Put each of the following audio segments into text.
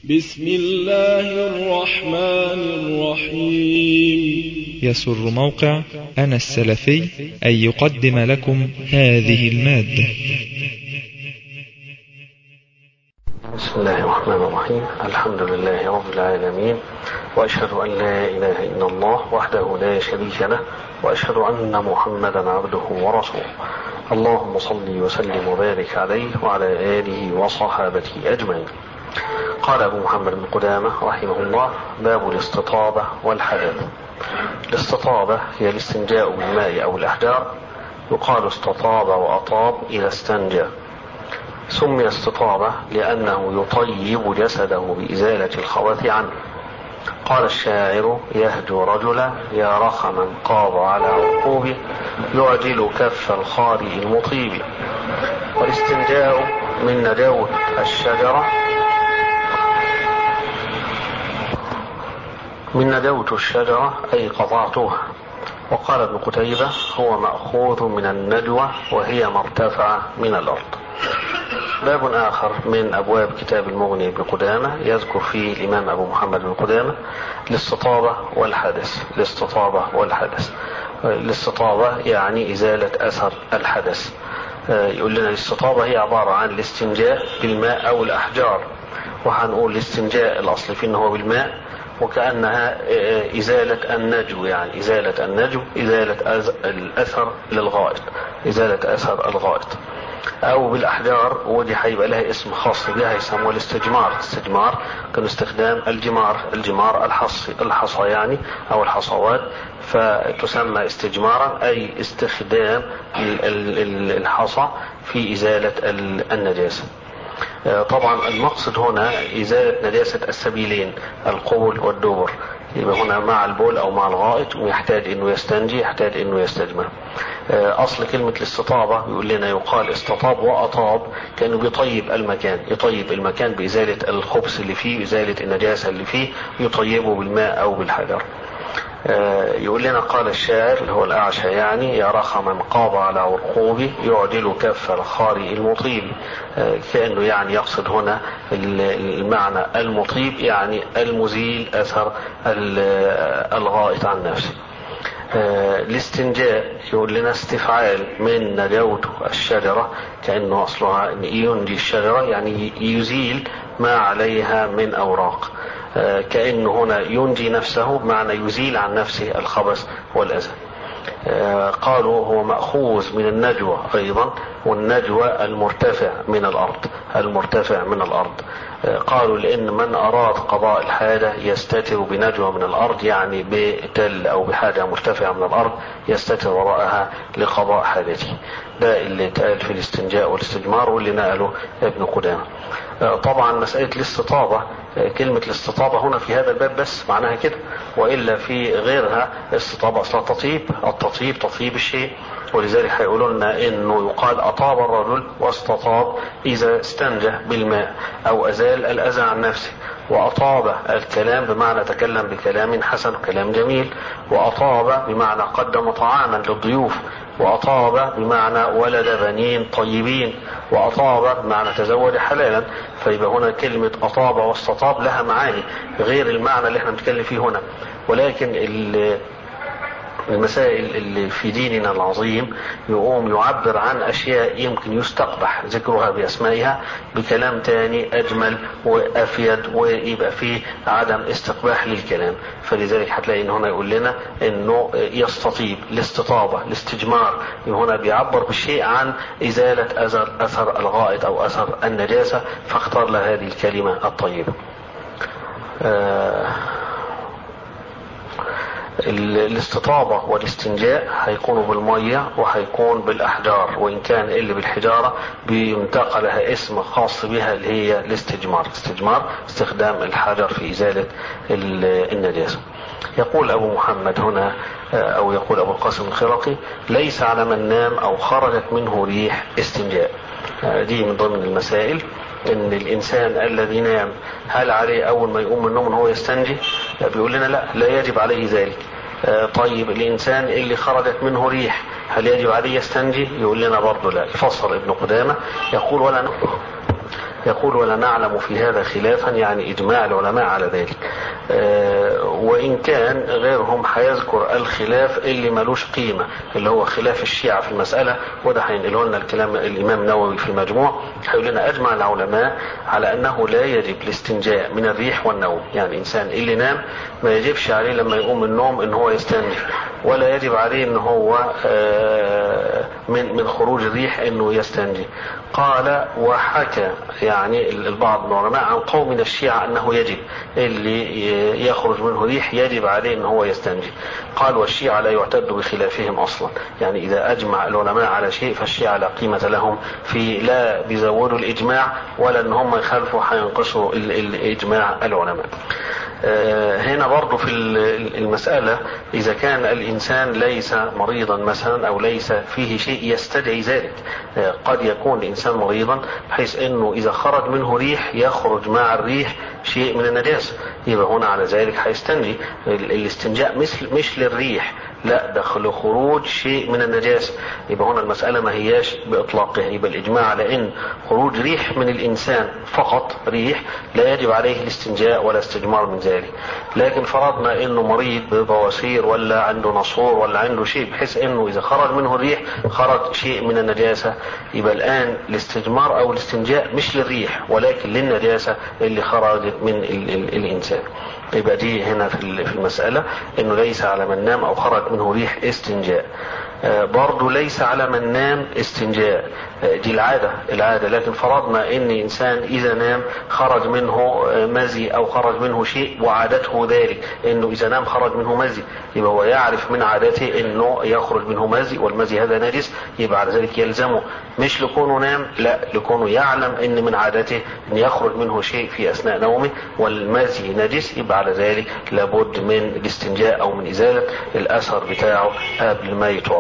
بسم الله الرحمن الرحيم يسر موقع أنا السلفي أن يقدم لكم هذه المادة بسم الله الرحمن الرحيم الحمد لله رب العالمين وأشهد أن لا إله إلا الله وحده لا شريك له وأشهد أن محمدا عبده ورسوله اللهم صل وسلم وبارك عليه وعلى آله وصحابته أجمعين قال أبو محمد بن قدامة رحمه الله باب الاستطابة والحدث الاستطابة هي الاستنجاء بالماء أو الأحجار يقال استطاب وأطاب إذا استنجى سمي استطابة لأنه يطيب جسده بإزالة الخبث عنه قال الشاعر يهجو رجلا يا رخما قاض على عقوبه يعجل كف الخارئ المطيب والاستنجاء من نجوة الشجرة من ندوت الشجرة أي قطعتها وقال ابن قتيبة هو مأخوذ من النجوة وهي مرتفعة من الأرض باب آخر من أبواب كتاب المغني بن قدامة يذكر فيه الإمام أبو محمد بن قدامة الاستطابة والحدث الاستطابة والحدث الاستطابة يعني إزالة أثر الحدث يقول لنا الاستطابة هي عبارة عن الاستنجاء بالماء أو الأحجار وهنقول الاستنجاء الأصل فيه هو بالماء وكأنها إزالة النجو يعني إزالة النجو إزالة الأثر للغائط إزالة أثر الغائط أو بالأحجار ودي هيبقى لها اسم خاص بها يسموه الاستجمار الاستجمار كان استخدام الجمار الجمار الحصي الحصى يعني أو الحصوات فتسمى استجمارا أي استخدام الحصى في إزالة النجاسة طبعا المقصد هنا إزالة نجاسة السبيلين القبل والدبر يبقى هنا مع البول أو مع الغائط ويحتاج أنه يستنجي يحتاج أنه يستجمر أصل كلمة الاستطابة يقول لنا يقال استطاب وأطاب كأنه بيطيب المكان يطيب المكان بإزالة الخبث اللي فيه إزالة النجاسة اللي فيه يطيبه بالماء أو بالحجر يقول لنا قال الشاعر اللي هو الأعشى يعني يا رخما قاض على عرقوبه يعدل كف الخارئ المطيب كأنه يعني يقصد هنا المعنى المطيب يعني المزيل أثر الغائط عن نفسه الاستنجاء يقول لنا استفعال من نجوت الشجرة كأنه أصلها ينجي الشجرة يعني يزيل ما عليها من أوراق كأنه هنا ينجي نفسه بمعنى يزيل عن نفسه الخبث والأذى قالوا هو مأخوذ من النجوى أيضا والنجوى المرتفع من الأرض المرتفع من الأرض قالوا لأن من أراد قضاء الحاجة يستتر بنجوى من الأرض يعني بتل أو بحاجة مرتفعة من الأرض يستتر وراءها لقضاء حاجته ده اللي اتقال في الاستنجاء والاستجمار واللي نقله ابن قدامة طبعا مسألة الاستطابة كلمة الاستطابة هنا في هذا الباب بس معناها كده وإلا في غيرها استطابة أصلا تطيب التطيب تطيب الشيء ولذلك هيقولوا لنا انه يقال اطاب الرجل واستطاب اذا استنجى بالماء او ازال الاذى عن نفسه واطاب الكلام بمعنى تكلم بكلام حسن كلام جميل واطاب بمعنى قدم طعاما للضيوف وأطاب بمعنى ولد بنين طيبين وأطاب بمعنى تزوج حلالا فيبقى هنا كلمة أطاب واستطاب لها معاني غير المعنى اللي احنا بنتكلم فيه هنا ولكن المسائل اللي في ديننا العظيم يقوم يعبر عن أشياء يمكن يستقبح ذكرها بأسمائها بكلام تاني أجمل وأفيد ويبقى فيه عدم استقباح للكلام فلذلك هتلاقي إن هنا يقول لنا إنه يستطيب الاستطابة الاستجمار هنا بيعبر بالشيء عن إزالة أثر, أثر الغائط أو أثر النجاسة فاختار له هذه الكلمة الطيبة آه الاستطابة والاستنجاء هيكونوا بالمية وهيكون بالأحجار وإن كان اللي بالحجارة بينتقى لها اسم خاص بها اللي هي الاستجمار الاستجمار استخدام الحجر في إزالة النجاسة يقول أبو محمد هنا أو يقول أبو القاسم الخرقي ليس على من نام أو خرجت منه ريح استنجاء دي من ضمن المسائل ان الانسان الذي نام هل عليه اول ما يقوم من النوم ان هو يستنجي بيقول لنا لا لا يجب عليه ذلك طيب الانسان اللي خرجت منه ريح هل يجب عليه يستنجي يقول لنا برضه لا يفسر ابن قدامه يقول ولا يقول ولا نعلم في هذا خلافا يعني إجماع العلماء على ذلك وإن كان غيرهم هيذكر الخلاف اللي ملوش قيمة اللي هو خلاف الشيعة في المسألة وده هينقله لنا الكلام الإمام النووي في المجموع هيقول لنا أجمع العلماء على أنه لا يجب الاستنجاء من الريح والنوم يعني إنسان اللي نام ما يجبش عليه لما يقوم من النوم ان هو يستنجي ولا يجب عليه ان هو من من خروج الريح انه يستنجي قال وحكى يعني البعض من العلماء عن قوم من الشيعة انه يجب اللي يخرج منه ريح يجب عليه ان هو يستنجي قال والشيعة لا يعتد بخلافهم اصلا يعني اذا اجمع العلماء على شيء فالشيعة لا قيمة لهم في لا بيزودوا الاجماع ولا ان هم يخالفوا هينقصوا الاجماع العلماء هنا برضو في المسألة إذا كان الإنسان ليس مريضا مثلا أو ليس فيه شيء يستدعي ذلك قد يكون الإنسان مريضا بحيث أنه إذا خرج منه ريح يخرج مع الريح شيء من النجاسة يبقى هنا على ذلك هيستنجي الاستنجاء مثل مش للريح لا دخل خروج شيء من النجاسة يبقى هنا المسألة ما هياش بإطلاقها يبقى الإجماع على أن خروج ريح من الإنسان فقط ريح لا يجب عليه الاستنجاء ولا استجمار من ذلك لكن فرضنا أنه مريض ببواسير ولا عنده نصور ولا عنده شيء بحيث أنه إذا خرج منه الريح خرج شيء من النجاسة يبقى الآن الاستجمار أو الاستنجاء مش للريح ولكن للنجاسة اللي خرجت من ال ال الإنسان يبقى دي هنا في المسألة انه ليس على من نام او خرج منه ريح استنجاء برضه ليس على من نام استنجاء دي العادة العادة لكن فرضنا ان انسان اذا نام خرج منه مزي او خرج منه شيء وعادته ذلك انه اذا نام خرج منه مزي يبقى هو يعرف من عادته انه يخرج منه مزي والمزي هذا نجس يبقى على ذلك يلزمه مش لكونه نام لا لكونه يعلم ان من عادته ان يخرج منه شيء في اثناء نومه والمزي نجس يبقى على ذلك لابد من الاستنجاء او من ازالة الاثر بتاعه قبل ما يتوضا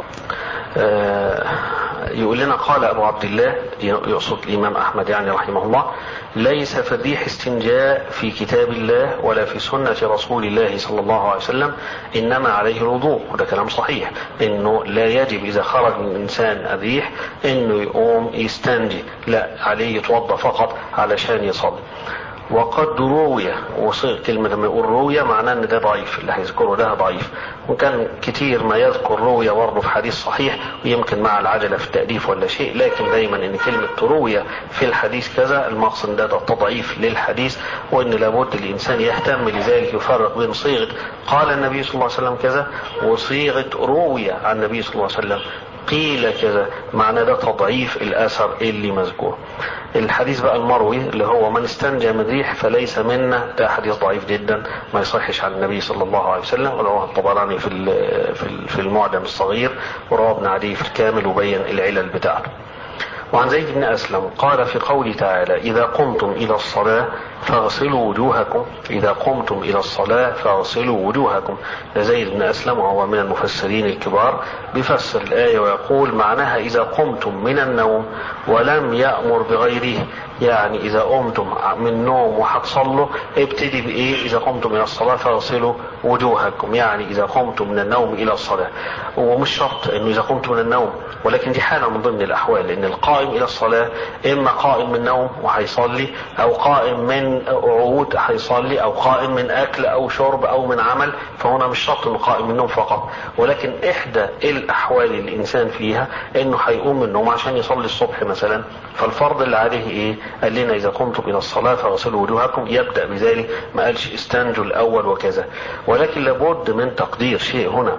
يقول لنا قال ابو عبد الله يقصد الامام احمد يعني رحمه الله ليس في الريح استنجاء في كتاب الله ولا في سنة رسول الله صلى الله عليه وسلم انما عليه الوضوء وده كلام صحيح انه لا يجب اذا خرج من انسان الريح انه يقوم يستنجي لا عليه يتوضا فقط علشان يصلي وقد روي وصيغ كلمة لما يقول روية معناه ان ده ضعيف اللي هيذكره ده ضعيف وكان كتير ما يذكر روية برضه في حديث صحيح ويمكن مع العجلة في التأليف ولا شيء لكن دايما ان كلمة روية في الحديث كذا المقصد ده, ده تضعيف للحديث وان لابد الانسان يهتم لذلك يفرق بين صيغة قال النبي صلى الله عليه وسلم كذا وصيغة روية عن النبي صلى الله عليه وسلم قيل كذا معنى ده تضعيف الاثر اللي مذكور الحديث بقى المروي اللي هو من استنجى من ريح فليس منا ده حديث ضعيف جدا ما يصحش عن النبي صلى الله عليه وسلم ورواه الطبراني في في في المعجم الصغير ورواه ابن عدي في الكامل وبين العلل بتاعته وعن زيد بن أسلم قال في قوله تعالى إذا قمتم إلى الصلاة فاغسلوا وجوهكم إذا قمتم إلى الصلاة فاغسلوا وجوهكم زيد بن أسلم وهو من المفسرين الكبار بيفسر الآية ويقول معناها إذا قمتم من النوم ولم يأمر بغيره يعني إذا قمتم من نوم وهتصلوا ابتدي بإيه إذا قمتم إلى الصلاة فاغسلوا وجوهكم يعني إذا قمتم من النوم إلى الصلاة ومش شرط إنه إذا قمتم من النوم ولكن دي حالة من ضمن الأحوال لأن القائم إلى الصلاة إما قائم من نوم وهيصلي أو قائم من قعود هيصلي أو قائم من أكل أو شرب أو من عمل فهنا مش شرط إنه قائم من النوم فقط ولكن إحدى الأحوال اللي الإنسان فيها إنه هيقوم من النوم عشان يصلي الصبح مثلا فالفرض اللي عليه إيه؟ قال لنا إذا قمتم إلى الصلاة فاغسلوا وجوهكم يبدأ بذلك ما قالش استنجوا الأول وكذا ولكن لابد من تقدير شيء هنا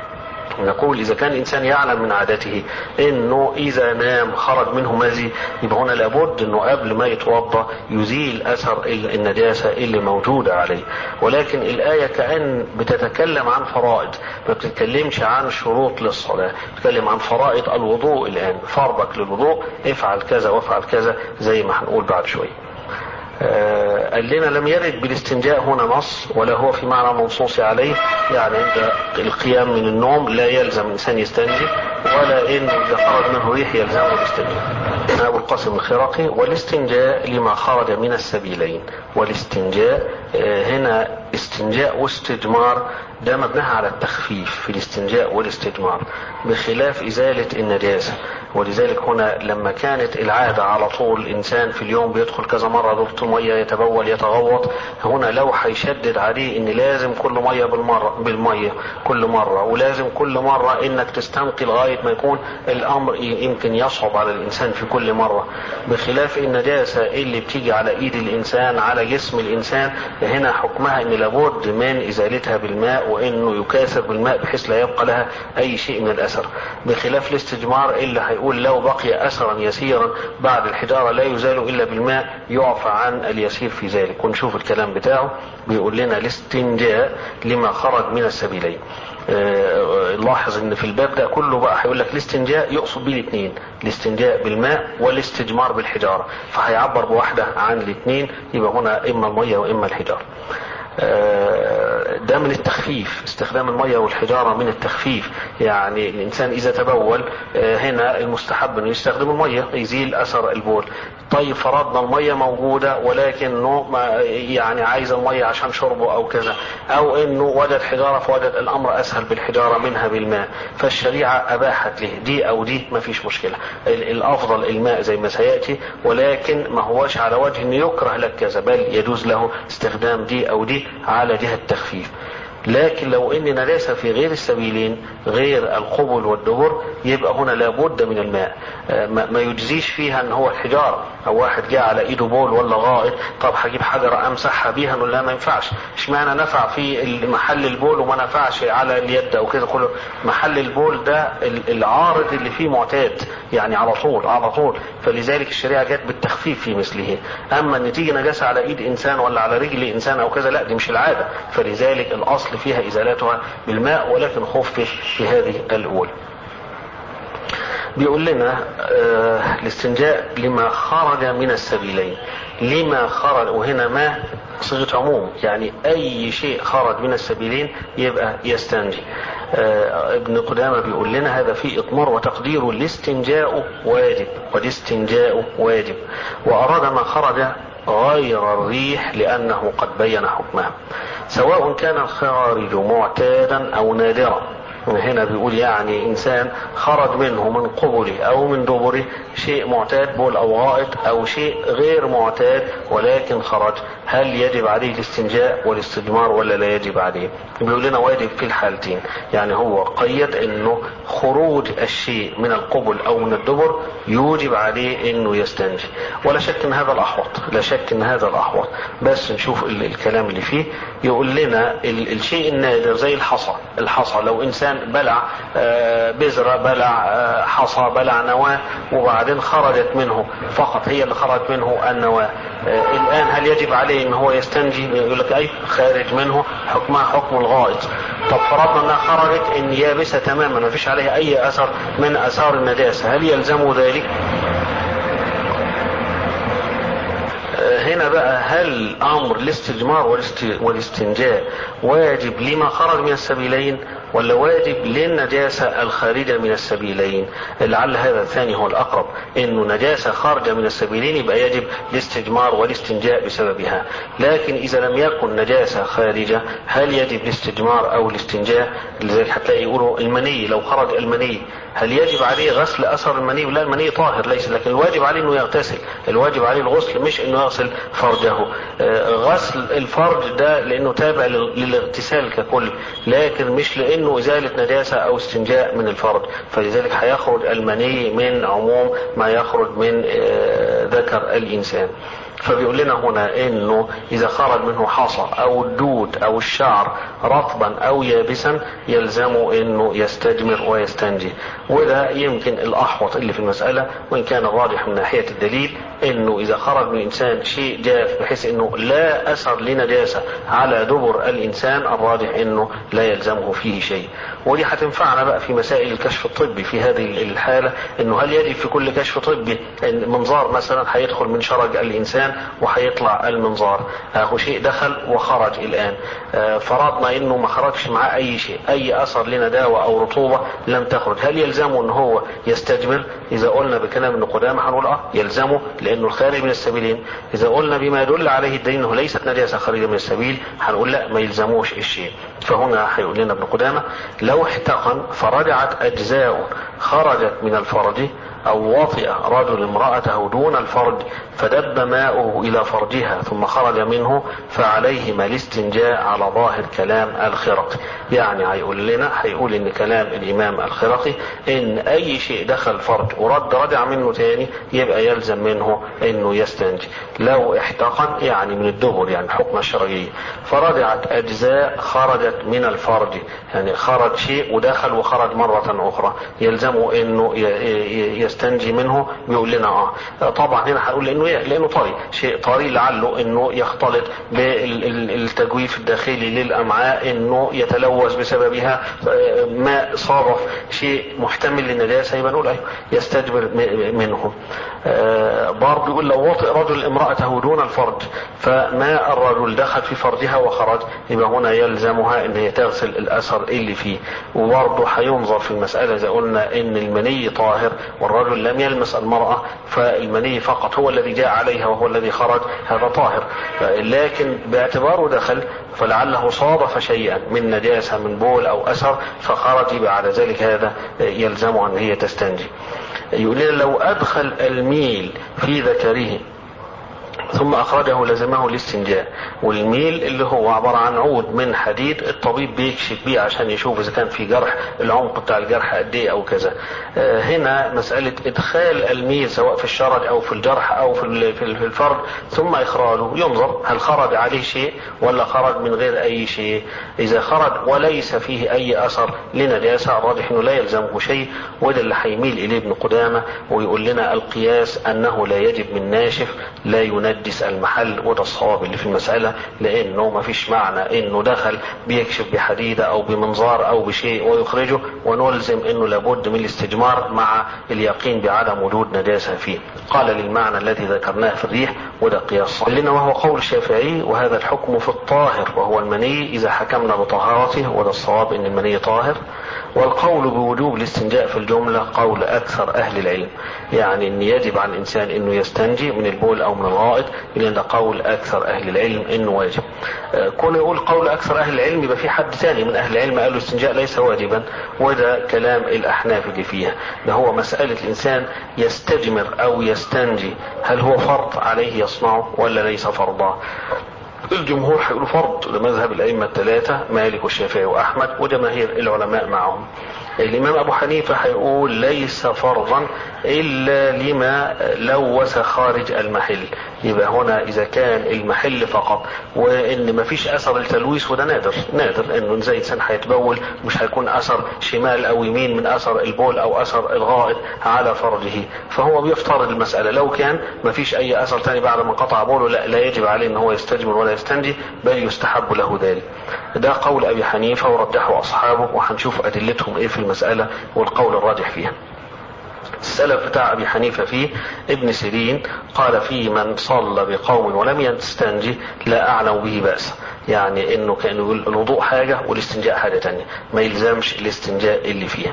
نقول إذا كان الإنسان يعلم من عادته إنه إذا نام خرج منه مزي يبقى هنا لابد إنه قبل ما يتوضأ يزيل أثر النجاسة اللي موجودة عليه ولكن الآية كأن بتتكلم عن فرائض ما بتتكلمش عن شروط للصلاة بتتكلم عن فرائض الوضوء الآن فرضك للوضوء افعل كذا وافعل كذا زي ما هنقول بعد شوية قال لنا لم يرد بالاستنجاء هنا نص ولا هو في معنى منصوص عليه يعني عند القيام من النوم لا يلزم الانسان يستنجي ولا انه اذا خرج منه ريح يلزمه الاستنجاء ابو القاسم الخراقي والاستنجاء لما خرج من السبيلين والاستنجاء هنا استنجاء واستجمار ده مبناها على التخفيف في الاستنجاء والاستجمار بخلاف ازالة النجاسة ولذلك هنا لما كانت العادة على طول الانسان في اليوم بيدخل كذا مرة دورة المية يتبول يتغوط هنا لو هيشدد عليه ان لازم كل مية بالمرة بالمية كل مرة ولازم كل مرة انك تستنقي لغاية ما يكون الامر يمكن يصعب على الانسان في كل مرة بخلاف النجاسة اللي بتيجي على ايد الانسان على جسم الانسان هنا حكمها ان لابد من ازالتها بالماء وانه يكاثر بالماء بحيث لا يبقى لها اي شيء من الاثر بخلاف الاستجمار اللي هيقول لو بقي اثرا يسيرا بعد الحجارة لا يزال الا بالماء يعفى عن اليسير في ذلك ونشوف الكلام بتاعه بيقول لنا الاستنجاء لما خرج من السبيلين آه لاحظ ان في الباب ده كله بقى هيقول لك الاستنجاء يقصد بيه الاثنين الاستنجاء بالماء والاستجمار بالحجاره فهيعبر بواحده عن الاثنين يبقى هنا اما الميه واما الحجاره ده من التخفيف استخدام المية والحجارة من التخفيف يعني الإنسان إذا تبول هنا المستحب أنه يستخدم المية يزيل أثر البول طيب فرضنا المية موجودة ولكنه ما يعني عايز المية عشان شربه أو كذا أو أنه وجد حجارة فوجد الأمر أسهل بالحجارة منها بالماء فالشريعة أباحت له دي أو دي ما فيش مشكلة الأفضل الماء زي ما سيأتي ولكن ما هوش على وجه أنه يكره لك كذا بل يجوز له استخدام دي أو دي على جهة التخفيف لكن لو ان نجاسة في غير السبيلين غير القبل والدبر يبقى هنا لابد من الماء ما يجزيش فيها ان هو الحجارة او واحد جاء على ايده بول ولا غائط طب هجيب حجرة امسحها بيها نقول لا ما ينفعش اشمعنى نفع في محل البول وما نفعش على اليد او كده كله محل البول ده العارض اللي فيه معتاد يعني على طول على طول فلذلك الشريعة جت بالتخفيف في مثله اما ان تيجي نجاسة على ايد انسان ولا على رجل انسان او كذا لا دي مش العادة فلذلك الاصل فيها ازالتها بالماء ولكن خفف في هذه الاولى بيقول لنا آه الاستنجاء لما خرج من السبيلين لما خرج وهنا ما صيغة عموم يعني أي شيء خرج من السبيلين يبقى يستنجي آه ابن قدامة بيقول لنا هذا في إطمار وتقدير الاستنجاء واجب والاستنجاء واجب وأراد ما خرج غير الريح لأنه قد بين حكمها سواء كان الخارج معتادا أو نادرا هنا بيقول يعني انسان خرج منه من قبله او من دبره شيء معتاد بول او غائط او شيء غير معتاد ولكن خرج هل يجب عليه الاستنجاء والاستجمار ولا لا يجب عليه بيقول لنا واجب في الحالتين يعني هو قيد انه خروج الشيء من القبل او من الدبر يوجب عليه انه يستنجي ولا شك ان هذا الاحوط لا شك ان هذا الاحوط بس نشوف الكلام اللي فيه يقول لنا الشيء النادر زي الحصى الحصى لو انسان بلع بذرة بلع حصى بلع نواة وبعدين خرجت منه فقط هي اللي خرجت منه النواة الآن هل يجب عليه ان هو يستنجي يقول لك اي خارج منه حكمها حكم الغائط طب فرضنا انها خرجت ان يابسة تماما ما فيش عليها اي اثر من اثار النجاسة هل يلزم ذلك هنا بقى هل امر الاستجمار والاستنجاء واجب لما خرج من السبيلين ولا واجب للنجاسة الخارجة من السبيلين لعل هذا الثاني هو الأقرب إنه نجاسة خارجة من السبيلين يبقى يجب الاستجمار والاستنجاء بسببها لكن إذا لم يكن نجاسة خارجة هل يجب الاستجمار أو الاستنجاء لذلك هتلاقي يقولوا المني لو خرج المني هل يجب عليه غسل أثر المني لا المني طاهر ليس لكن الواجب عليه إنه يغتسل الواجب عليه الغسل مش إنه يغسل فرجه غسل الفرج ده لأنه تابع للاغتسال ككل لكن مش لأنه انه ازالة نجاسة او استنجاء من الفرد فلذلك هيخرج المني من عموم ما يخرج من ذكر الانسان فبيقول لنا هنا انه اذا خرج منه حصى او الدود او الشعر رطبا او يابسا يلزم انه يستجمر ويستنجي وده يمكن الأحوط اللي في المسألة وإن كان الراجح من ناحية الدليل إنه إذا خرج من الإنسان شيء جاف بحيث إنه لا أثر لنجاسة على دبر الإنسان الراجح إنه لا يلزمه فيه شيء ودي هتنفعنا بقى في مسائل الكشف الطبي في هذه الحالة إنه هل يجب في كل كشف طبي منظار مثلا هيدخل من شرج الإنسان وهيطلع المنظار أهو شيء دخل وخرج الآن فرضنا إنه ما خرجش معاه أي شيء أي أثر لنداوة أو رطوبة لم تخرج هل يلزمه إن هو يستجمر إذا قلنا بكلام ابن قدامة هنقول أه يلزمه لأنه الخارج من السبيلين إذا قلنا بما يدل عليه الدين أنه ليست نجاسة خارجة من السبيل هنقول لا ما يلزموش الشيء فهنا هيقول لنا ابن قدامة لو احتقن فرجعت أجزاء خرجت من الفرج أو وطئ رجل امرأته دون الفرج فدب ماؤه إلى فرجها ثم خرج منه فعليهما الاستنجاء على ظاهر كلام الخرقي يعني هيقول لنا هيقول إن كلام الإمام الخرقي إن أي شيء دخل فرج ورد رجع منه تاني يبقى يلزم منه إنه يستنجي لو احتقن يعني من الدبر يعني الحكم الشرعي فرجعت أجزاء خرجت من الفرج يعني خرج شيء ودخل وخرج مرة أخرى يلزمه إنه يستنجي منه بيقول لنا اه طبعا هنا هنقول لانه لانه طري شيء طري لعله انه يختلط بالتجويف الداخلي للامعاء انه يتلوث بسببها ماء صادف شيء محتمل للنجاسه يبقى نقول ايوه يستجبر منه برضه يقول لو وطئ رجل امرأته دون الفرج فماء الرجل دخل في فرجها وخرج يبقى هنا يلزمها ان هي تغسل الاثر اللي فيه وبرضه هينظر في المسألة اذا قلنا ان المني طاهر والرجل لم يلمس المرأة فالمني فقط هو الذي جاء عليها وهو الذي خرج هذا طاهر لكن باعتباره دخل فلعله صادف شيئا من نجاسة من بول او اثر فخرج بعد ذلك هذا يلزمها ان هي تستنجي يقول لنا لو ادخل الميل في ذكره ثم اخرجه لزمه الاستنجاء والميل اللي هو عبارة عن عود من حديد الطبيب بيكشف بيه عشان يشوف اذا كان في جرح العمق بتاع الجرح قد ايه او كذا هنا مسألة ادخال الميل سواء في الشرج او في الجرح او في في الفرد ثم اخراجه ينظر هل خرج عليه شيء ولا خرج من غير اي شيء اذا خرج وليس فيه اي اثر لنجاسة الراجح انه لا يلزمه شيء وده اللي هيميل اليه ابن قدامة ويقول لنا القياس انه لا يجب من ناشف لا ينجس المحل وده الصواب اللي في المسألة لانه ما فيش معنى انه دخل بيكشف بحديدة او بمنظار او بشيء ويخرجه ونلزم انه لابد من الاستجمار مع اليقين بعدم وجود نجاسة فيه قال للمعنى الذي ذكرناه في الريح وده قياس لنا وهو قول الشافعي وهذا الحكم في الطاهر وهو المني اذا حكمنا بطهارته وده الصواب ان المني طاهر والقول بوجوب الاستنجاء في الجملة قول أكثر أهل العلم يعني أن يجب على الإنسان أنه يستنجي من البول أو من الغائط لأن ده قول أكثر أهل العلم أنه واجب كون يقول قول أكثر أهل العلم يبقى في حد ثاني من أهل العلم قالوا الاستنجاء ليس واجبا وده كلام الأحناف اللي فيها ده هو مسألة الإنسان يستجمر أو يستنجي هل هو فرض عليه يصنعه ولا ليس فرضا الجمهور هيقولوا فرض لمذهب الأئمة الثلاثة مالك والشافعي وأحمد وجماهير العلماء معهم الإمام أبو حنيفة هيقول ليس فرضا إلا لما لوث خارج المحل يبقى هنا إذا كان المحل فقط وإن مفيش أثر التلويث وده نادر نادر إنه زي إنسان هيتبول مش هيكون أثر شمال أو يمين من أثر البول أو أثر الغائط على فرجه فهو بيفترض المسألة لو كان مفيش أي أثر تاني بعد ما قطع بوله لا, لا يجب عليه إن هو يستجمر ولا يستنجي بل يستحب له ذلك ده قول أبي حنيفة ورجحه أصحابه وهنشوف أدلتهم إيه في المسألة والقول الراجح فيها السلف بتاع ابي حنيفه فيه ابن سيرين قال في من صلى بقوم ولم يستنجي لا اعلم به بأس يعني انه كان يقول الوضوء حاجه والاستنجاء حاجه تانية ما يلزمش الاستنجاء اللي فيها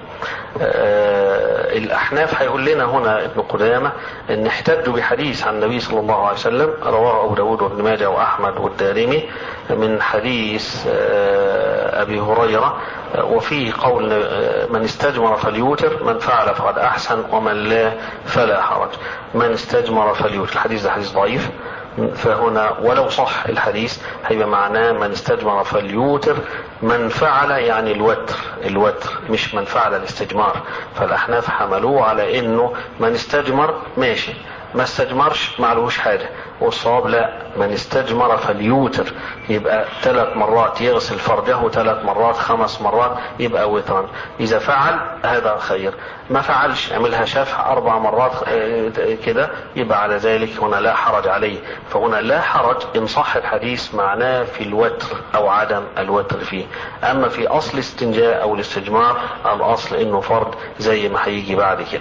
آه الاحناف هيقول لنا هنا ابن قدامه ان احتجوا بحديث عن النبي صلى الله عليه وسلم رواه ابو داود وابن ماجه واحمد والدارمي من حديث آه ابي هريره وفيه قول من استجمر فليوتر من فعل فقد احسن ومن لا فلا حرج من استجمر فليوتر الحديث ده حديث ضعيف فهنا ولو صح الحديث هيبقى معناه من استجمر فليوتر من فعل يعني الوتر الوتر مش من فعل الاستجمار فالاحناف حملوه على انه من استجمر ماشي ما استجمرش معلوش حاجة والصواب لا من استجمر فليوتر يبقى ثلاث مرات يغسل فرجه ثلاث مرات خمس مرات يبقى وترا اذا فعل هذا خير ما فعلش عملها شفع اربع مرات كده يبقى على ذلك هنا لا حرج عليه فهنا لا حرج ان صح الحديث معناه في الوتر او عدم الوتر فيه اما في اصل استنجاء او الاستجمار الاصل انه فرض زي ما هيجي بعد كده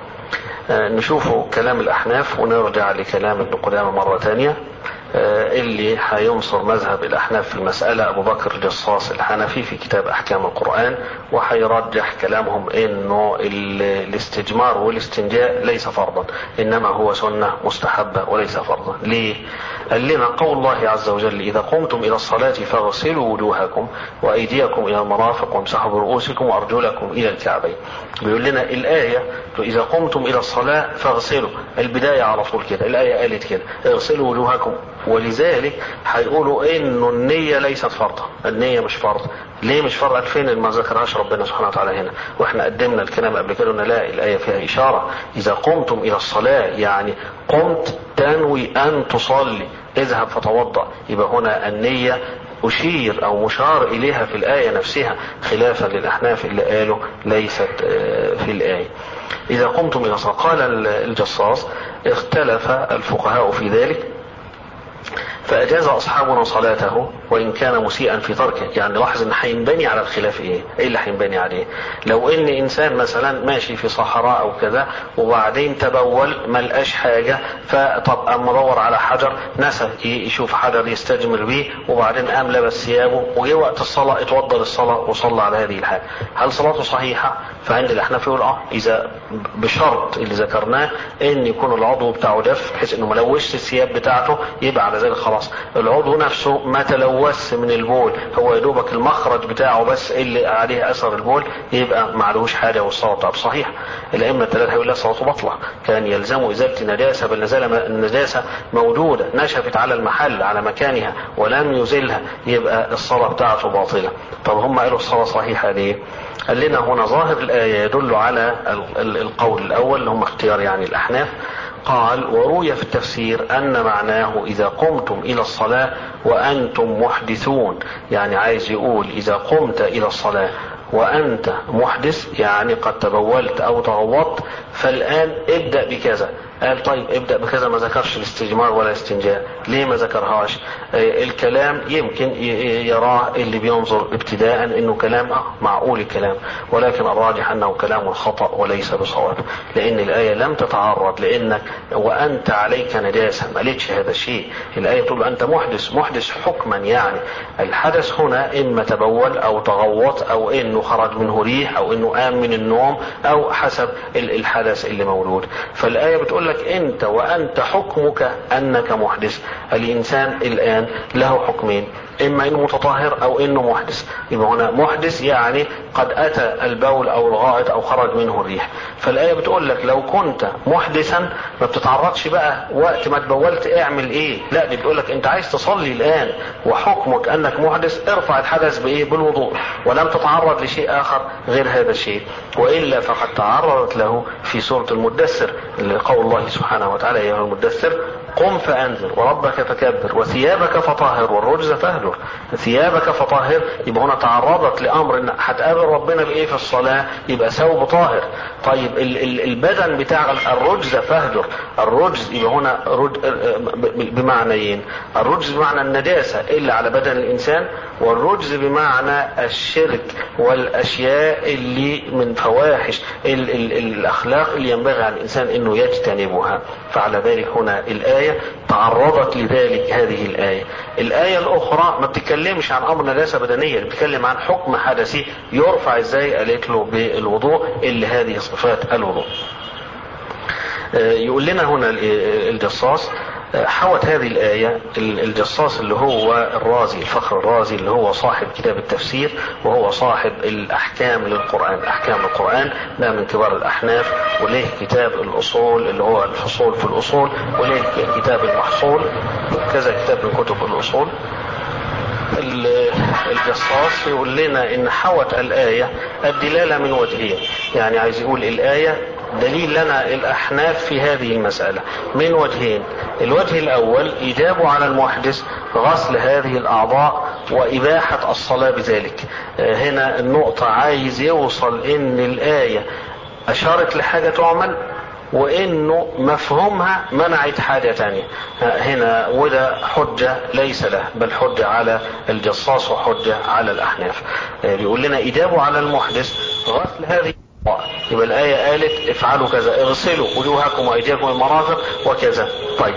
نشوفوا كلام الأحناف ونرجع لكلام ابن قدامة مرة تانية اللي هينصر مذهب الأحناف في المسألة أبو بكر جصاص الحنفي في كتاب أحكام القرآن وهيرجح كلامهم إنه الاستجمار والاستنجاء ليس فرضا إنما هو سنة مستحبة وليس فرضا ليه؟ قال لنا قول الله عز وجل إذا قمتم إلى الصلاة فاغسلوا وجوهكم وأيديكم إلى المرافق وامسحوا برؤوسكم وأرجلكم إلى الكعبين بيقول لنا الآية إذا قمتم إلى الصلاة فاغسلوا البداية على طول كده الآية قالت كده اغسلوا وجوهكم ولذلك هيقولوا انه النية ليست فرضا النية مش فرض ليه مش فرض فين ما ذكرهاش ربنا سبحانه وتعالى هنا واحنا قدمنا الكلام قبل كده لا الآية فيها إشارة إذا قمتم إلى الصلاة يعني قمت تنوي أن تصلي اذهب فتوضأ يبقى هنا النية أشير أو مشار إليها في الآية نفسها خلافا للأحناف اللي قالوا ليست في الآية إذا قمتم إلى الصلاة قال الجصاص اختلف الفقهاء في ذلك فأجاز أصحابنا صلاته وإن كان مسيئا في تركه يعني لاحظ إن هينبني على الخلاف إيه؟ إيه اللي هينبني عليه؟ لو إن إنسان مثلا ماشي في صحراء أو كذا وبعدين تبول ما لقاش حاجة فطب قام مدور على حجر نسى يشوف حجر يستجمر بيه وبعدين قام لبس ثيابه وجه وقت الصلاة اتوضى للصلاة وصلى على هذه الحال هل صلاته صحيحة؟ فعند الأحناف يقول أه إذا بشرط اللي ذكرناه إن يكون العضو بتاعه جف بحيث إنه ما لوثش الثياب بتاعته يبقى على ذلك خلاص العضو نفسه ما تلوث من البول هو يا دوبك المخرج بتاعه بس اللي عليه اثر البول يبقى معلوش حاجه والصلاه بتاعته صحيح الائمه الثلاثه هيقول لا صلاته بطله كان يلزم ازاله نجاسه بل نزال النجاسه موجوده نشفت على المحل على مكانها ولم يزلها يبقى الصلاه بتاعته باطله طب هم قالوا الصلاه صحيحه ليه؟ قال لنا هنا ظاهر الآية يدل على القول الأول اللي هم اختيار يعني الأحناف قال وروي في التفسير أن معناه إذا قمتم إلى الصلاة وأنتم محدثون يعني عايز يقول إذا قمت إلى الصلاة وأنت محدث يعني قد تبولت أو تغوطت فالآن ابدأ بكذا قال طيب ابدأ بكذا ما ذكرش الاستجمار ولا استنجاء ليه ما ذكرهاش آه الكلام يمكن يراه اللي بينظر ابتداء انه كلام اه معقول الكلام ولكن الراجح انه كلام خطأ وليس بصواب لان الآية لم تتعرض لانك وانت عليك نجاسة ما قالتش هذا الشيء الآية تقول انت محدث محدث حكما يعني الحدث هنا اما تبول او تغوط او انه خرج منه ريح او انه قام من النوم او حسب الحدث اللي موجود فالآية بتقول لك انت وانت حكمك انك محدث الانسان الان له حكمين اما انه متطهر او انه محدث يبقى هنا محدث يعني قد اتى البول او الغائط او خرج منه الريح فالايه بتقول لك لو كنت محدثا ما بتتعرضش بقى وقت ما تبولت اعمل ايه لا دي بتقول لك انت عايز تصلي الان وحكمك انك محدث ارفع الحدث بايه بالوضوء ولم تتعرض لشيء اخر غير هذا الشيء والا فقد تعرضت له في سوره المدثر لقول الله سبحانه وتعالى يا ايها المدثر قم فانذر وربك فكبر وثيابك فطهر والرجز فاهجر ثيابك فطهر يبقى هنا تعرضت لامر ان هتقابل ربنا بايه في الصلاه يبقى ثوب طاهر طيب ال ال البدن بتاع الرجز فاهجر الرجز يبقى هنا رج بمعنيين الرجز بمعنى النجاسه الا على بدن الانسان والرجز بمعنى الشرك والاشياء اللي من فواحش ال ال الاخلاق اللي ينبغي على الانسان انه يجتنبها فعلى ذلك هنا الايه تعرضت لذلك هذه الايه الايه الاخرى ما بتتكلمش عن امر نجاسه بدنيه بتتكلم عن حكم حدثي يرفع ازاي قالت له بالوضوء اللي هذه صفات الوضوء يقول لنا هنا الجصاص حوت هذه الآية الجصاص اللي هو الرازي الفخر الرازي اللي هو صاحب كتاب التفسير وهو صاحب الأحكام للقرآن أحكام القرآن ده من كبار الأحناف وليه كتاب الأصول اللي هو الفصول في الأصول وليه كتاب المحصول كذا كتاب من كتب الأصول الجصاص يقول لنا ان حوت الآية الدلالة من وجهين يعني عايز يقول الآية دليل لنا الأحناف في هذه المسألة من وجهين الوجه الأول إيجاب على المحدث غسل هذه الأعضاء وإباحة الصلاة بذلك هنا النقطة عايز يوصل إن الآية أشارت لحاجة تعمل وانه مفهومها منعت حاجة تانية هنا وده حجة ليس له بل حجة على الجصاص وحجة على الاحناف بيقول لنا اجابوا على المحدث غسل هذه يبقى الآية قالت افعلوا كذا اغسلوا وجوهكم وأيديكم المرافق وكذا طيب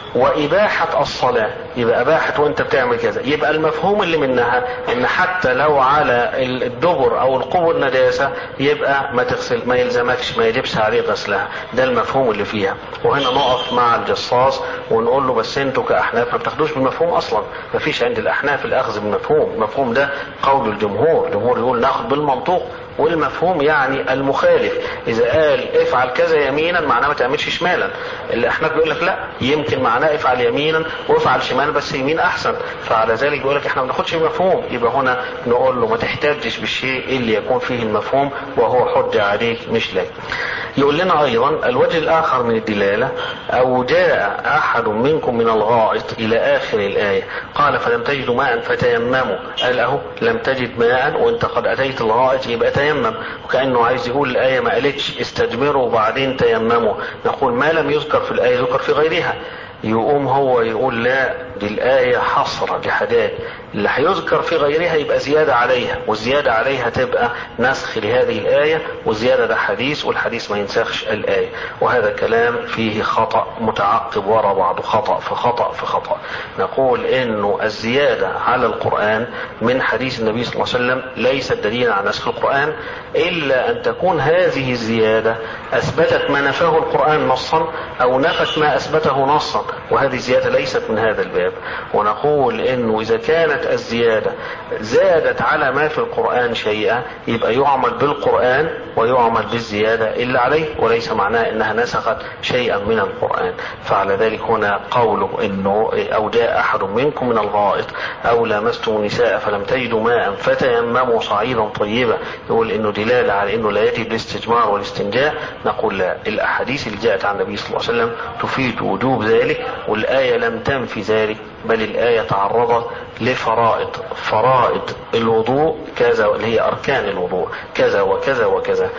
وإباحة الصلاة يبقى أباحة وأنت بتعمل كذا يبقى المفهوم اللي منها إن حتى لو على الدبر أو القبر نجاسة يبقى ما تغسل ما يلزمكش ما يجبش عليه غسلها ده المفهوم اللي فيها وهنا نقف مع الجصاص ونقول له بس انتوا كأحناف ما بتاخدوش بالمفهوم أصلا ما فيش عند الأحناف الأخذ بالمفهوم المفهوم ده قول الجمهور الجمهور يقول ناخد بالمنطوق والمفهوم يعني المخالف اذا قال افعل كذا يمينا معناه ما تعملش شمالا اللي احنا بيقول لك لا يمكن معناه افعل يمينا وافعل شمالا بس يمين احسن فعلى ذلك بيقول لك احنا ما بناخدش المفهوم يبقى هنا نقول له ما تحتاجش بالشيء اللي يكون فيه المفهوم وهو حجة عليك مش لك يقول لنا ايضا الوجه الاخر من الدلالة او جاء احد منكم من الغائط الى اخر الاية قال فلم تجدوا ماء فتيمموا قال اهو لم تجد ماء وانت قد اتيت الغائط يبقى تيمم وكأنه عايز يقول الآية ما قالتش استجمروا وبعدين تيمموا نقول ما لم يذكر في الآية ذكر في غيرها يقوم هو يقول لا دي الآية حصرة لحاجات اللي هيذكر في غيرها يبقى زيادة عليها والزيادة عليها تبقى نسخ لهذه الآية والزيادة ده حديث والحديث ما ينسخش الآية وهذا كلام فيه خطأ متعقب وراء بعضه خطأ في خطأ في خطأ نقول انه الزيادة على القرآن من حديث النبي صلى الله عليه وسلم ليست دليلا على نسخ القرآن إلا أن تكون هذه الزيادة أثبتت ما نفاه القرآن نصا أو نفت ما أثبته نصا وهذه الزيادة ليست من هذا الباب ونقول انه اذا كانت الزيادة زادت على ما في القرآن شيئا يبقى يعمل بالقرآن ويعمل بالزيادة الا عليه وليس معناه انها نسخت شيئا من القرآن فعلى ذلك هنا قوله انه او جاء احد منكم من الغائط او لامستم النساء فلم تجدوا ماء فتيمموا صعيدا طيبا يقول انه دلالة على انه لا يجب الاستجمار والاستنجاء نقول لا الاحاديث اللي جاءت عن النبي صلى الله عليه وسلم تفيد وجوب ذلك والآية لم تنفي ذلك بل الآية تعرضت لفرائض فرائض الوضوء كذا اللي هي أركان الوضوء كذا وكذا وكذا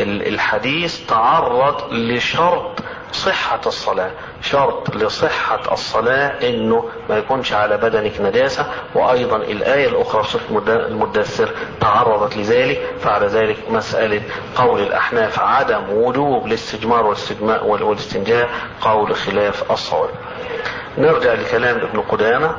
الحديث تعرض لشرط صحة الصلاة شرط لصحة الصلاة انه ما يكونش على بدنك نجاسة وايضا الاية الاخرى في المدثر تعرضت لذلك فعلى ذلك مسألة قول الاحناف عدم وجوب الاستجمار والاستنجاء قول خلاف الصواب نرجع لكلام ابن قدامة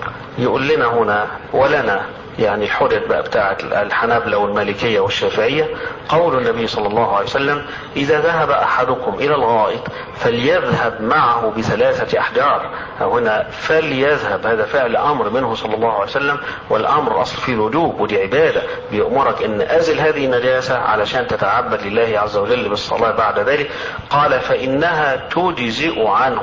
يقول لنا هنا ولنا يعني الحجج بقى بتاعة الحنابلة والمالكية والشافعية قول النبي صلى الله عليه وسلم إذا ذهب أحدكم إلى الغائط فليذهب معه بثلاثة أحجار هنا فليذهب هذا فعل أمر منه صلى الله عليه وسلم والأمر أصل فيه الوجوب ودي عبادة بيأمرك أن أزل هذه النجاسة علشان تتعبد لله عز وجل بالصلاة بعد ذلك قال فإنها تجزئ عنه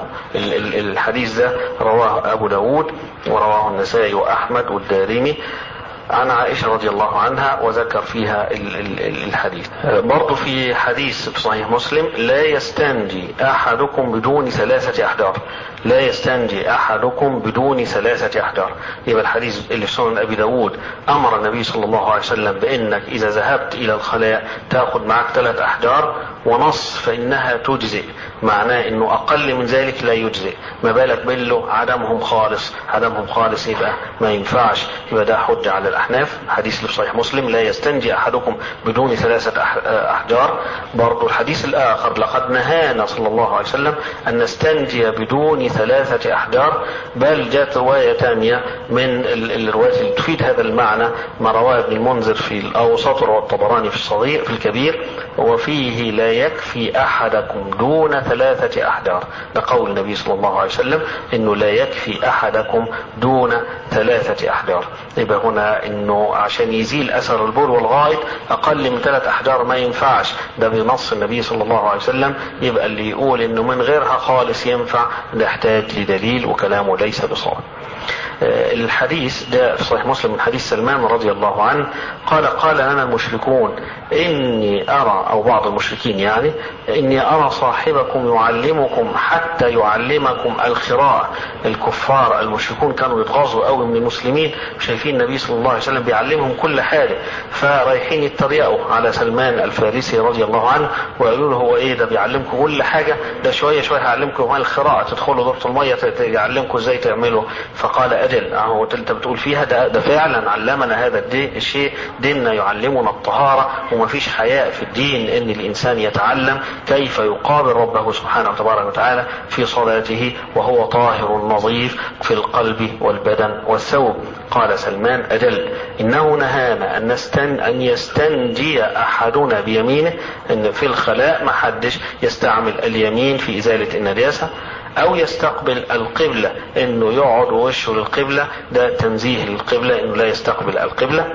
الحديث ده رواه أبو داود ورواه النسائي وأحمد والدارمي عن عائشة رضي الله عنها وذكر فيها الحديث برضو في حديث في صحيح مسلم لا يستنجي أحدكم بدون ثلاثة أحجار لا يستنجي أحدكم بدون ثلاثة أحجار يبقى الحديث اللي في سنن أبي داود أمر النبي صلى الله عليه وسلم بأنك إذا ذهبت إلى الخلاء تأخذ معك ثلاث أحجار ونص فإنها تجزئ معناه أنه أقل من ذلك لا يجزئ ما بالك بله عدمهم خالص عدمهم خالص يبقى ما ينفعش يبقى ده حجة على الأحناف حديث اللي في صحيح مسلم لا يستنجي أحدكم بدون ثلاثة أحجار برضو الحديث الآخر لقد نهانا صلى الله عليه وسلم أن نستنجي بدون ثلاثة أحجار بل جاءت رواية ثانية من الروايات اللي تفيد هذا المعنى ما رواه ابن المنذر في الأوسط والطبراني في الصغير في الكبير وفيه لا يكفي أحدكم دون ثلاثة أحجار لقول النبي صلى الله عليه وسلم إنه لا يكفي أحدكم دون ثلاثة أحجار يبقى هنا إنه عشان يزيل أثر البول والغائط أقل من ثلاث أحجار ما ينفعش ده بنص النبي صلى الله عليه وسلم يبقى اللي يقول إنه من غيرها خالص ينفع نحتاج لدليل وكلامه ليس بصواب الحديث ده في صحيح مسلم من حديث سلمان رضي الله عنه قال قال لنا المشركون إني أرى أو بعض المشركين يعني إني أرى صاحبكم يعلمكم حتى يعلمكم القراءة الكفار المشركون كانوا يتغاظوا قوي من المسلمين شايفين النبي صلى الله عليه وسلم بيعلمهم كل حاجة فرايحين يتريقوا على سلمان الفارسي رضي الله عنه وقالوا له هو ايه ده بيعلمكم كل حاجة ده شوية شوية هيعلمكم القراءة تدخلوا دورة المية يعلمكم ازاي تعملوا فقال اجل اهو انت بتقول فيها ده, ده فعلا علمنا هذا الدين الشيء ديننا يعلمنا الطهارة ومفيش حياء في الدين ان الانسان يتعلم كيف يقابل ربه سبحانه وتبارك وتعالى في صلاته وهو طاهر نظيف في القلب والبدن والثوب قال سلمان أجل إنه نهانا أن, نستن أن يستنجي أحدنا بيمينه أن في الخلاء ما حدش يستعمل اليمين في إزالة النجاسة أو يستقبل القبلة إنه يقعد وشه للقبلة ده تنزيه للقبلة إنه لا يستقبل القبلة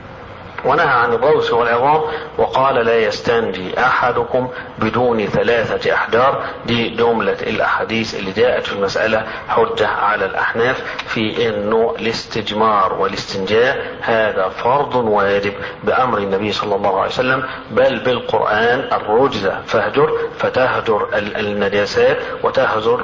ونهى عن الغوث والعظام وقال لا يستنجي احدكم بدون ثلاثة احجار دي جملة الاحاديث اللي جاءت في المسألة حجة على الاحناف في انه الاستجمار والاستنجاء هذا فرض واجب بامر النبي صلى الله عليه وسلم بل بالقرآن الرجز فاهجر فتهجر النجاسات وتهجر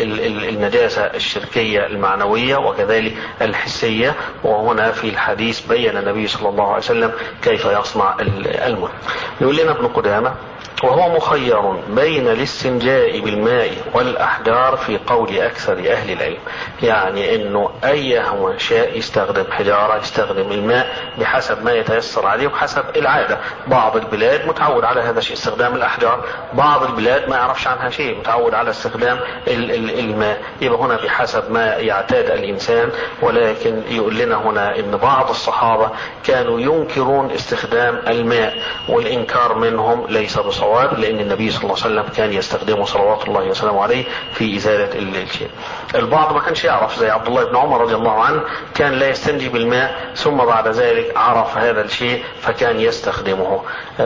النجاسة الشركية المعنوية وكذلك الحسية وهنا في الحديث بين النبي صلى الله عليه وسلم كيف يصنع المهم يقول لنا ابن قدامة وهو مخير بين الاستنجاء بالماء والأحجار في قول أكثر أهل العلم يعني أنه أي شاء يستخدم حجارة يستخدم الماء بحسب ما يتيسر عليه وحسب العادة بعض البلاد متعود على هذا الشيء استخدام الأحجار بعض البلاد ما يعرفش عنها شيء متعود على استخدام الماء يبقى هنا بحسب ما يعتاد الإنسان ولكن يقول لنا هنا أن بعض الصحابة كانوا ينكرون استخدام الماء والإنكار منهم ليس بصواب الصواب لأن النبي صلى الله عليه وسلم كان يستخدمه صلوات الله وسلامه عليه في إزالة الشيء. البعض ما كانش يعرف زي عبد الله بن عمر رضي الله عنه كان لا يستنجي بالماء ثم بعد ذلك عرف هذا الشيء فكان يستخدمه.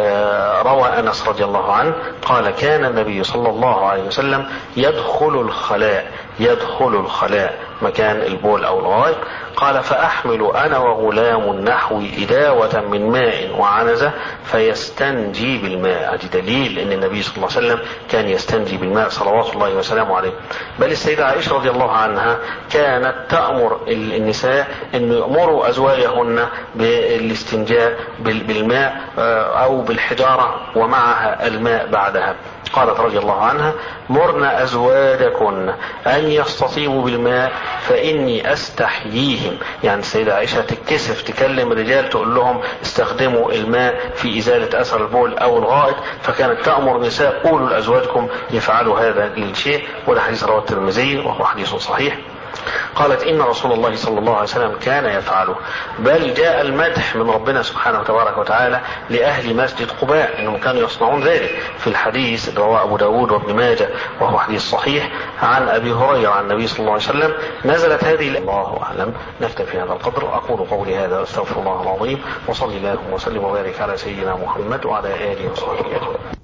روى أنس رضي الله عنه قال كان النبي صلى الله عليه وسلم يدخل الخلاء يدخل الخلاء مكان البول أو الغائط قال فأحمل أنا وغلام نحو إداوة من ماء وعنزة فيستنجي بالماء هذه دليل أن النبي صلى الله عليه وسلم كان يستنجي بالماء صلوات الله وسلامه عليه بل السيدة عائشة رضي الله عنها كانت تأمر النساء أن يأمروا أزواجهن بالاستنجاء بالماء أو بالحجارة ومعها الماء بعدها قالت رضي الله عنها مرن أزواجكن أن يستطيبوا بالماء فإني أستحييهم يعني السيدة عائشة تتكسف تكلم الرجال تقول لهم استخدموا الماء في إزالة أثر البول أو الغائط فكانت تأمر النساء قولوا لأزواجكم يفعلوا هذا الشيء وده حديث رواه الترمذي وهو حديث صحيح قالت إن رسول الله صلى الله عليه وسلم كان يفعله بل جاء المدح من ربنا سبحانه وتبارك وتعالى لأهل مسجد قباء أنهم كانوا يصنعون ذلك في الحديث رواه أبو داود وابن ماجه وهو حديث صحيح عن أبي هريرة عن النبي صلى الله عليه وسلم نزلت هذه الله أعلم نكتفي هذا القدر أقول قولي هذا أستغفر الله العظيم وصلي اللهم وسلم وبارك على سيدنا محمد وعلى آله وصحبه أجمعين